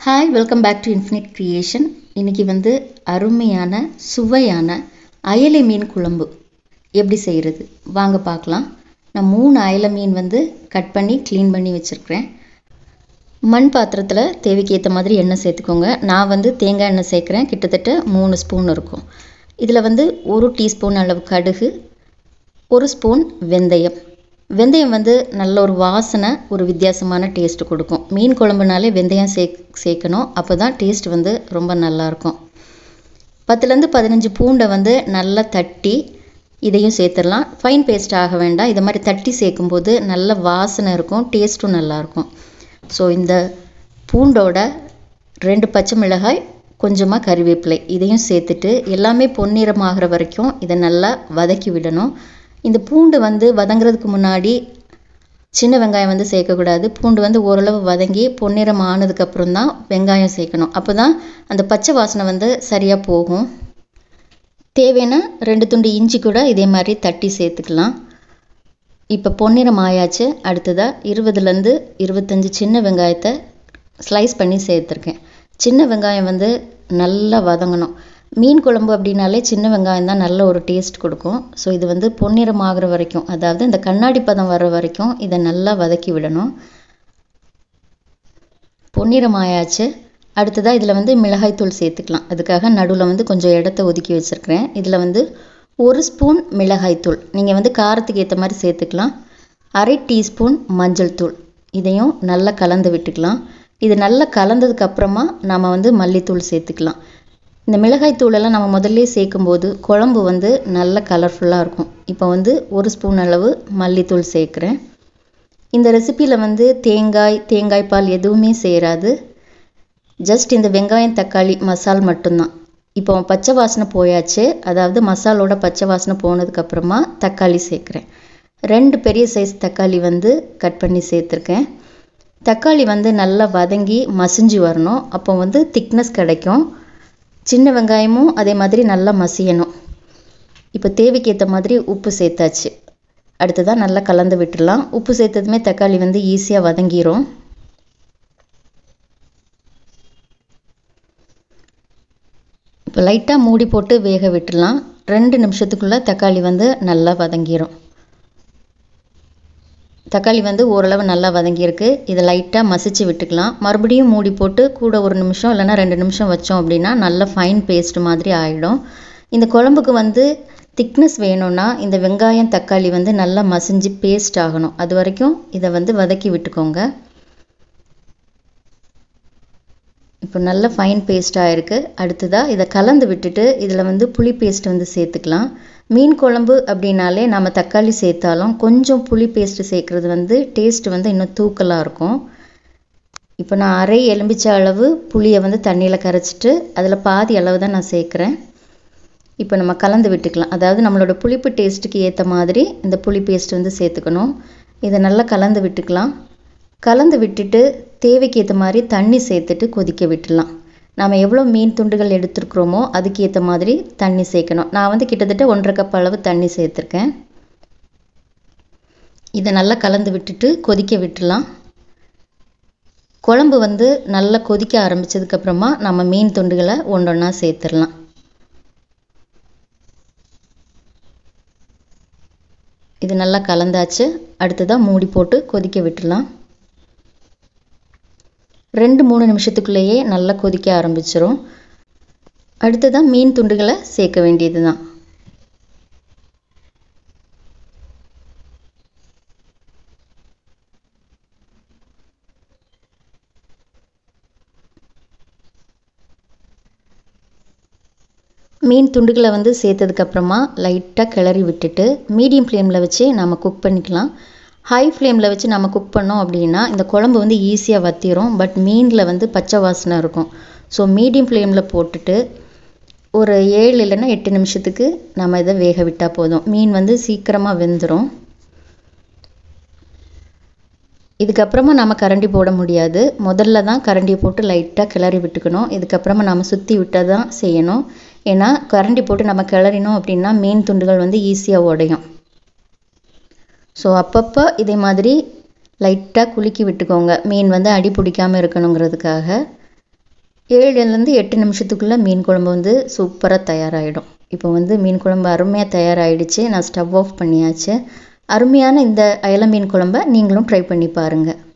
hi welcome back to infinite creation இன்றைக்கி வந்து அருமையான சுவையான அயலை மீன் குழம்பு எப்படி செய்கிறது வாங்க பார்க்கலாம் நான் மூணு அயலை மீன் வந்து கட் பண்ணி க்ளீன் பண்ணி வச்சுருக்கிறேன் மண் பாத்திரத்தில் தேவைக்கு ஏற்ற மாதிரி எண்ணெய் சேர்த்துக்கோங்க நான் வந்து தேங்காய் எண்ணெய் சேர்க்குறேன் கிட்டத்தட்ட மூணு ஸ்பூன் இருக்கும் இதில் வந்து ஒரு டீஸ்பூன் அளவு கடுகு ஒரு ஸ்பூன் வெந்தயம் வெந்தயம் வந்து நல்ல ஒரு வாசனை ஒரு வித்தியாசமான டேஸ்ட் கொடுக்கும் மீன் குழம்புனாலே வெந்தயம் சே சேர்க்கணும் அப்போ தான் டேஸ்ட் வந்து ரொம்ப நல்லாயிருக்கும் பத்துலேருந்து பதினஞ்சு பூண்டை வந்து நல்லா தட்டி இதையும் சேர்த்துடலாம் ஃபைன் பேஸ்ட் ஆக வேண்டாம் இதை மாதிரி தட்டி சேர்க்கும்போது நல்ல வாசனை இருக்கும் டேஸ்ட்டும் நல்லாயிருக்கும் ஸோ இந்த பூண்டோட ரெண்டு பச்சை மிளகாய் கொஞ்சமாக கறிவேப்பிலை இதையும் சேர்த்துட்டு எல்லாமே பொன்னிறமாகிற வரைக்கும் இதை நல்லா வதக்கி விடணும் இந்த பூண்டு வந்து வதங்குறதுக்கு முன்னாடி சின்ன வெங்காயம் வந்து சேர்க்கக்கூடாது பூண்டு வந்து ஓரளவு வதங்கி பொன்னிறம் ஆனதுக்கப்புறம் தான் வெங்காயம் சேர்க்கணும் அப்போ தான் அந்த பச்சை வாசனை வந்து சரியாக போகும் தேவையான ரெண்டு துண்டு இஞ்சி கூட இதே மாதிரி தட்டி சேர்த்துக்கலாம் இப்போ பொன்னிறம் ஆயாச்சு அடுத்ததாக இருபதுலேருந்து இருபத்தஞ்சி சின்ன வெங்காயத்தை ஸ்லைஸ் பண்ணி சேர்த்துருக்கேன் சின்ன வெங்காயம் வந்து நல்லா வதங்கணும் மீன் குழம்பு அப்படின்னாலே சின்ன வெங்காயம் தான் நல்ல ஒரு டேஸ்ட் கொடுக்கும் ஸோ இது வந்து பொன்னிறம் ஆகிற வரைக்கும் அதாவது இந்த கண்ணாடி பதம் வர்ற வரைக்கும் இதை நல்லா வதக்கி விடணும் பொன்னிறம் ஆயாச்சு அடுத்ததாக இதில் வந்து மிளகாய்த்தூள் சேர்த்துக்கலாம் அதுக்காக நடுவில் வந்து கொஞ்சம் இடத்த ஒதுக்கி வச்சுருக்கிறேன் இதில் வந்து ஒரு ஸ்பூன் மிளகாய்த்தூள் நீங்கள் வந்து காரத்துக்கு ஏற்ற மாதிரி சேர்த்துக்கலாம் அரை டீஸ்பூன் மஞ்சள் தூள் இதையும் நல்லா கலந்து விட்டுக்கலாம் இது நல்லா கலந்ததுக்கு அப்புறமா நம்ம வந்து மல்லித்தூள் சேர்த்துக்கலாம் இந்த மிளகாய் தூளெல்லாம் நம்ம முதல்ல சேர்க்கும்போது குழம்பு வந்து நல்ல கலர்ஃபுல்லாக இருக்கும் இப்போ வந்து ஒரு ஸ்பூன் அளவு மல்லித்தூள் சேர்க்குறேன் இந்த ரெசிப்பியில் வந்து தேங்காய் தேங்காய் பால் எதுவுமே சேராது ஜஸ்ட் இந்த வெங்காயம் தக்காளி மசால் மட்டும்தான் இப்போ பச்சை வாசனை போயாச்சு அதாவது மசாலோட பச்சை வாசனை போனதுக்கப்புறமா தக்காளி சேர்க்குறேன் ரெண்டு பெரிய சைஸ் தக்காளி வந்து கட் பண்ணி சேர்த்துருக்கேன் தக்காளி வந்து நல்லா வதங்கி மசிஞ்சு வரணும் அப்போ வந்து திக்னஸ் கிடைக்கும் சின்ன வெங்காயமும் அதே மாதிரி நல்லா மசியணும் இப்போ தேவைக்கு ஏற்ற மாதிரி உப்பு சேர்த்தாச்சு அடுத்ததாக நல்லா கலந்து விட்டுடலாம் உப்பு சேர்த்ததுமே தக்காளி வந்து ஈஸியாக வதங்கிரும் இப்போ லைட்டாக மூடி போட்டு வேக விட்டுடலாம் ரெண்டு நிமிஷத்துக்குள்ளே தக்காளி வந்து நல்லா வதங்கிரும் தக்காளி வந்து ஓரளவு நல்லா வதங்கியிருக்கு இதை லைட்டாக மசிச்சு விட்டுக்கலாம் மறுபடியும் மூடி போட்டு கூட ஒரு நிமிஷம் இல்லைன்னா ரெண்டு நிமிஷம் வச்சோம் அப்படின்னா நல்ல ஃபைன் பேஸ்ட் மாதிரி ஆகிடும் இந்த குழம்புக்கு வந்து திக்னஸ் வேணும்னா இந்த வெங்காயம் தக்காளி வந்து நல்லா மசிஞ்சு பேஸ்ட் ஆகணும் அது வரைக்கும் இதை வந்து வதக்கி விட்டுக்கோங்க இப்போ நல்ல ஃபைன் பேஸ்ட்டாக இருக்குது அடுத்ததாக இதை கலந்து விட்டுட்டு இதில் வந்து புளி பேஸ்ட் வந்து சேர்த்துக்கலாம் மீன் குழம்பு அப்படின்னாலே நம்ம தக்காளி சேர்த்தாலும் கொஞ்சம் புளி பேஸ்ட்டு சேர்க்குறது வந்து டேஸ்ட் வந்து இன்னும் தூக்கலாக இருக்கும் இப்போ நான் அரை எலும்பிச்ச அளவு புளியை வந்து தண்ணியில் கரைச்சிட்டு அதில் பாதி அளவு தான் நான் சேர்க்குறேன் இப்போ நம்ம கலந்து விட்டுக்கலாம் அதாவது நம்மளோட புளிப்பு டேஸ்ட்டுக்கு ஏற்ற மாதிரி இந்த புளி பேஸ்ட் வந்து சேர்த்துக்கணும் இதை நல்லா கலந்து விட்டுக்கலாம் கலந்து விட்டுட்டு தேவைக்கு ஏற்ற மாதிரி தண்ணி சேர்த்துட்டு கொதிக்க விட்டுடலாம் நாம் எவ்வளோ மீன் துண்டுகள் எடுத்துருக்குறோமோ அதுக்கு ஏற்ற மாதிரி தண்ணி சேர்க்கணும் நான் வந்து கிட்டத்தட்ட ஒன்றரை கப் அளவு தண்ணி சேர்த்துருக்கேன் இதை நல்லா கலந்து விட்டுட்டு கொதிக்க விட்டுடலாம் குழம்பு வந்து நல்லா கொதிக்க ஆரம்பித்ததுக்கப்புறமா நம்ம மீன் துண்டுகளை ஒன்றொன்னா சேர்த்துடலாம் இது நல்லா கலந்தாச்சு அடுத்ததாக மூடி போட்டு கொதிக்க விட்டுடலாம் ரெண்டு மூணு நிமிஷத்துக்குள்ளேயே நல்லா கொதிக்க ஆரம்பிச்சிரும் அடுத்ததாக மீன் துண்டுகளை சேர்க்க வேண்டியது தான் மீன் துண்டுகளை வந்து சேர்த்ததுக்கப்புறமா லைட்டாக கிளறி விட்டுட்டு மீடியம் ஃப்ளேமில் வச்சு நம்ம குக் பண்ணிக்கலாம் ஹை ஃப்ளேமில் வச்சு நம்ம குக் பண்ணோம் அப்படின்னா இந்த குழம்பு வந்து ஈஸியாக வத்திரும் பட் மீனில் வந்து பச்சை வாசனை இருக்கும் ஸோ மீடியம் ஃப்ளேமில் போட்டுட்டு ஒரு ஏழு இல்லைன்னா எட்டு நிமிஷத்துக்கு நம்ம இதை வேக விட்டால் போதும் மீன் வந்து சீக்கிரமாக வெந்துடும் இதுக்கப்புறமா நம்ம கரண்டி போட முடியாது முதல்ல தான் கரண்டியை போட்டு லைட்டாக கிளறி விட்டுக்கணும் இதுக்கப்புறமா நம்ம சுற்றி விட்டால் தான் செய்யணும் ஏன்னா கரண்டி போட்டு நம்ம கிளறினோம் அப்படின்னா மீன் துண்டுகள் வந்து ஈஸியாக உடையும் ஸோ அப்பப்போ இதே மாதிரி லைட்டாக குலுக்கி விட்டுக்கோங்க மீன் வந்து அடி பிடிக்காமல் இருக்கணுங்கிறதுக்காக ஏழுலேருந்து எட்டு நிமிஷத்துக்குள்ளே மீன் குழம்பு வந்து சூப்பராக தயாராகிடும் இப்போ வந்து மீன் குழம்பு அருமையாக தயாராகிடுச்சு நான் ஸ்டவ் ஆஃப் பண்ணியாச்சு அருமையான இந்த அயல மீன் குழம்ப நீங்களும் ட்ரை பண்ணி பாருங்கள்